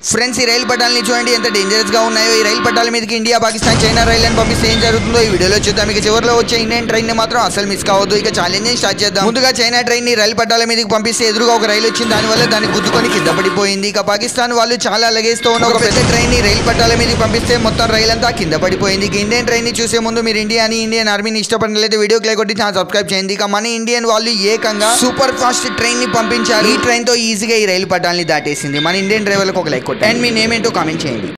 friends ఈ రైలు పట్టాలని చూడండి ఎంత డేంజరస్ గా ఉన్నాయో ఈ రైలు పట్టాల మీదకి ఇండియా పాకిస్తాన్ చైనా రైలు అని పంపిస్తే ఏం జరుగుతుందో ఈ వీడియోలో చూద్దాం ఇక చివరిలో వచ్చే ఇండియన్ ట్రైన్ ని మాత్రం అసలు మిస్ కావద్దు ఇక ఛాలెంజ్ స్టార్ట్ చేద్దాం ముందుగా చైనా ట్రైన్ ని రైలు పట్టాల మీదకి పంపిస్తే ఎదురుగా ఒక రైలు వచ్చింది దానివల్ల దాన్ని గుద్దుకొని కింద పడిపోయింది ఇక పాకిస్తాన్ వాళ్ళు చాలా లగేజ్తో ఉన్న ఒక పెద్ద ట్రైన్ ని రైలు పట్టాల మీదకి పంపిస్తే మొత్తం రైలు అంతా కింద పడిపోయింది ఇక ఇండియన్ ట్రైన్ ని చూసే ముందు మీరు ఇండియాని ఇండియన్ ఆర్మీని ఇష్టపడినట్లయితే వీడియో క్లే కొట్టి ఛానల్ సబ్స్క్రైబ్ చేయండి ఇక మన ఇండియన్ వాళ్ళు ఏకంగా సూపర్ ఫాస్ట్ ట్రైన్ ని పంపించారు ఈ ట్రైన్ తో ఈజీగా ఈ రైలు పట్టాలని దాటేసింది మన ఇండియన్ డ్రైవర్లకు ఒక లైక్ కొట్టండి అండ్ మీ నేమ్ ఏంటో కామెంట్ చేయండి